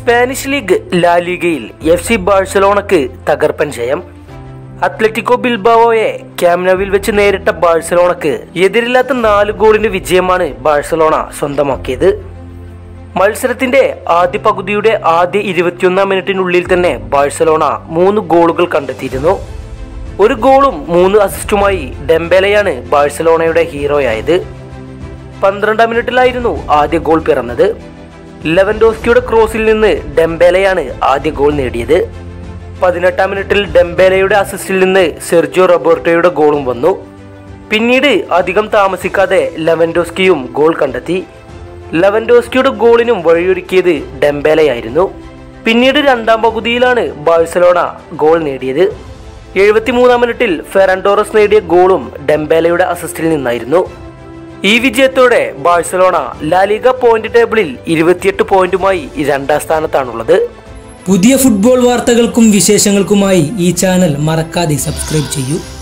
Spanish league ലാ ലീഗയിൽ F C ബാഴ്സലോണക്ക് തകർപ്പൻ ജയം അത്ലറ്റിക്കോ ബിൽബാവോയെ ക്യാമ്നോവിൽ വെച്ച് നേരിട്ട ബാഴ്സലോണക്ക് എതിരില്ലാത്ത നാല് ഗോളിന്റെ വിജയമാണ് ബാഴ്സലോണ സ്വന്തമാക്കിയത് മത്സരത്തിന്റെ ആദ്യ പകുതിയുടെ ആദ്യ ഇരുപത്തിയൊന്നാം മിനിറ്റിനുള്ളിൽ തന്നെ ബാഴ്സലോണ മൂന്ന് ഗോളുകൾ കണ്ടെത്തിയിരുന്നു ഒരു ഗോളും മൂന്ന് അസിസ്റ്റുമായി ഡെംബെലയാണ് ബാഴ്സലോണയുടെ ഹീറോയായത് പന്ത്രണ്ടാം മിനിറ്റിലായിരുന്നു ആദ്യ ഗോൾ പിറന്നത് ലെവൻഡോസ്കിയുടെ ക്രോസിൽ നിന്ന് ഡെംബേലയാണ് ആദ്യ ഗോൾ നേടിയത് പതിനെട്ടാം മിനിറ്റിൽ ഡെംബേലയുടെ അസിസ്റ്റിൽ നിന്ന് സെർജിയോ റോബർട്ടോയുടെ ഗോളും വന്നു പിന്നീട് അധികം താമസിക്കാതെ ലെവൻഡോസ്കിയും ഗോൾ കണ്ടെത്തി ലെവൻഡോസ്കിയുടെ ഗോളിനും വഴിയൊരുക്കിയത് ഡെംബേലയായിരുന്നു പിന്നീട് രണ്ടാം പകുതിയിലാണ് ബാഴ്സലോണ ഗോൾ നേടിയത് എഴുപത്തിമൂന്നാം മിനിറ്റിൽ ഫെറൻഡോറസ് നേടിയ ഗോളും ഡെംബേലയുടെ അസിസ്റ്റിൽ നിന്നായിരുന്നു ഈ വിജയത്തോടെ ബാഴ്സലോണ ലാലിഗ പോയിന്റ് ടേബിളിൽ ഇരുപത്തിയെട്ട് പോയിന്റുമായി രണ്ടാം സ്ഥാനത്താണുള്ളത് പുതിയ ഫുട്ബോൾ വാർത്തകൾക്കും വിശേഷങ്ങൾക്കുമായി ഈ ചാനൽ മറക്കാതെ സബ്സ്ക്രൈബ് ചെയ്യൂ